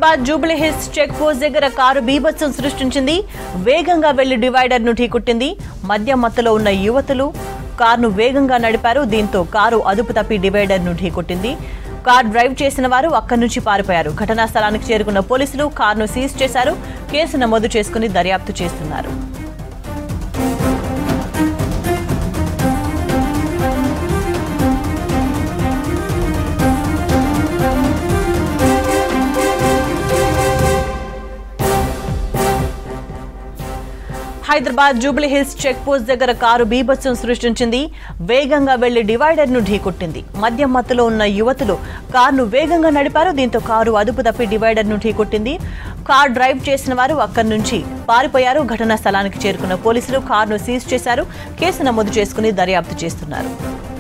Hyderabad Jubilee Hills check post car కారు బీభత్సం సృష్టించింది వేగంగా వెళ్లి డివైడర్ ను ఢీకొట్టింది మద్యం మత్తులో ఉన్న యువతులు కారును వేగంగా నడిపారు దీంతో కారు అదుపు తప్పి డివైడర్ ను ఢీకొట్టింది కార్ డ్రైవ్ చేసిన వారు అక్కడి నుంచి పారిపోయారు ఘటనా స్థలానికి చేరుకున్న పోలీసులు కారును సీజ్ చేశారు కేసు నమోదు చేసుకుని దర్యాప్తు చేస్తున్నారు Hyderabad Jubilee Hills check post car కారు బీభత్సం సృష్టించింది వేగంగా వెళ్లి డివైడర్ ను ఢీకొట్టింది మద్యం మత్తులో ఉన్న యువతులు కారును వేగంగా నడిపారు దీంతో కారు అదుపు తప్పి డివైడర్ ను ఢీకొట్టింది కార్ డ్రైవ్ చేసిన వారు అక్కడి నుంచి పారిపోయారు ఘటనా స్థలానికి చేరుకున్న పోలీసులు కారును సీజ్ చేశారు కేసు నమోదు చేసుకుని దర్యాప్తు చేస్తున్నారు